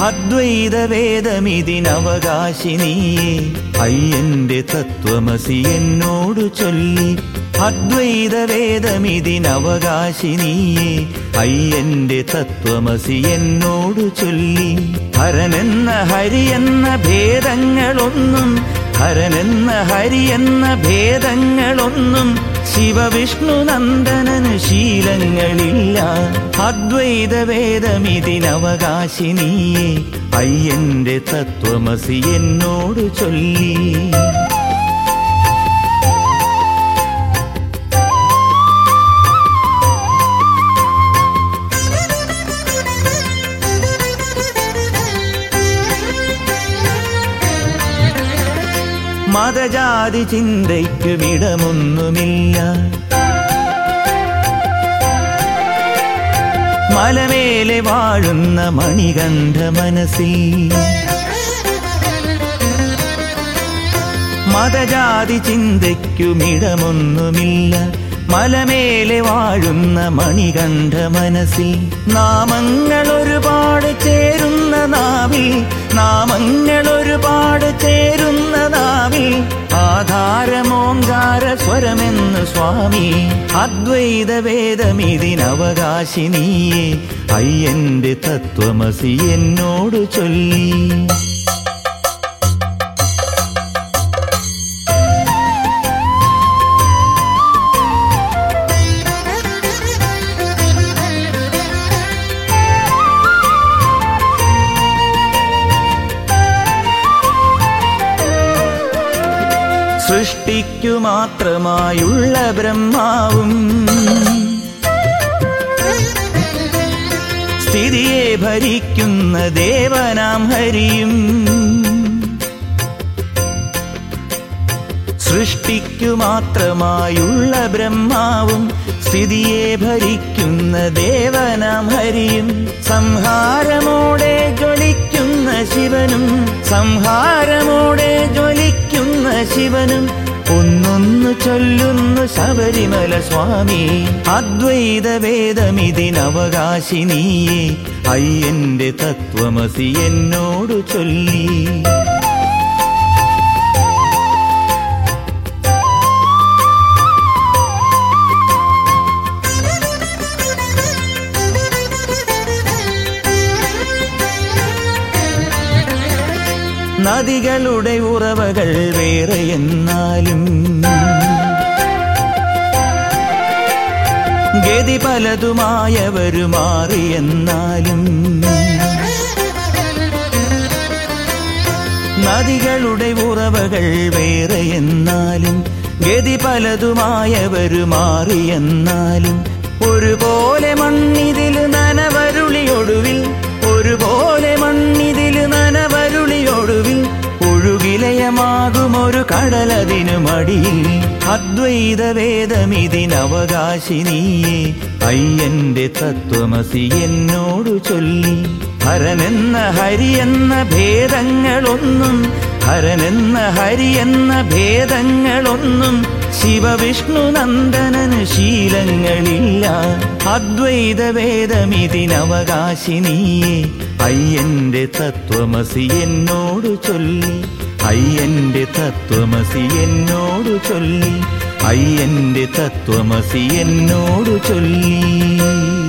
അദ്വൈത വേദമിതിനവകാശിനിയേ അയ്യന്റെ തത്വമസി എന്നോടു ചൊല്ലി അദ്വൈത വേദമിതിനവകാശിനിയേ അയ്യന്റെ തത്വമസി എന്നോടു ചൊല്ലി ഹരനെന്ന ഹരിയെന്ന ഭേദങ്ങളൊന്നും ഹരനെന്ന ഹരിയെന്ന ഭേദങ്ങളൊന്നും ശിവവിഷ്ണു നന്ദനന് ശീലങ്ങളില്ല അദ്വൈത വേദമിതിനവകാശിനിയേ അയ്യന്റെ തത്വമസി എന്നോടു ചൊല്ലി മതജാതി ചിന്തയ്ക്കുമിടമൊന്നുമില്ല മലമേലെ വാഴുന്ന മണികണ്ഠ മനസ്സിൽ മതജാതി ചിന്തയ്ക്കുമിടമൊന്നുമില്ല മലമേലെ വാഴുന്ന മണികണ്ഠ മനസ്സിൽ നാമങ്ങൾ ഒരുപാട് ചേരുന്ന നാവിൽ നാമങ്ങൾ ഒരുപാട് ചേരുന്ന നാവിൽ ആധാരമോങ്കാര സ്വരമെന്ന് സ്വാമി അദ്വൈത വേദമിതിനവകാശിനിയേ അയ്യന്റെ തത്വമസി എന്നോട് ചൊല്ലി സൃഷ്ടിക്കു മാത്രമായുള്ള ബ്രഹ്മാവും സ്ഥിതിയെ ഭരിക്കുന്ന ദേവനാം ഹരിയും സൃഷ്ടിക്കു മാത്രമായുള്ള ബ്രഹ്മാവും സ്ഥിതിയെ ഭരിക്കുന്ന ദേവനാം ഹരിയും സംഹാരമോടെ ജ്വലിക്കുന്ന ശിവനും സംഹാരമോടെ ജ്വലിക്കുന്ന ശിവനും ഒന്നൊന്നു ചൊല്ലുന്നു ശബരിമല സ്വാമി അദ്വൈത വേദമിതിനവകാശിനിയേ അയ്യന്റെ തത്വമസി എന്നോടു ചൊല്ലി നദികളുടെ ഉറവകൾ വേറെ എന്നാലും ഗതി പലതുമായവരു മാറിയെന്നാലും നദികളുടെ ഉറവകൾ വേറെ എന്നാലും ഗതി പലതുമായവരു മാറിയെന്നാലും ഒരുപോലെ മണ്ണിതിൽ നനവരുളിയൊടുവിൽ ഒരുപോലെ മണ്ണിതിൽ നനവരുളിയൊടുവിൽ ഒഴുകിലയമാകുമൊരു കടലതിനു മടിയിൽ അദ്വൈത വേദമിതിനവകാശിനിയേ അയ്യന്റെ തത്വമസി എന്നോടു ചൊല്ലി ഹരനെന്ന ഹരിയെന്ന ഭേദങ്ങളൊന്നും ഹരനെന്ന ഹരിയെന്ന ഭേദങ്ങളൊന്നും ശിവവിഷ്ണു നന്ദനന് ശീലങ്ങളില്ല അദ്വൈത വേദമിതിനവകാശിനിയേ അയ്യന്റെ തത്വമസി എന്നോടു ചൊല്ലി അയ്യന്റെ തത്വമസി എന്നോടു ചൊല്ലി അയ്യന്റെ തത്വമസി എന്നോടു ചൊല്ലി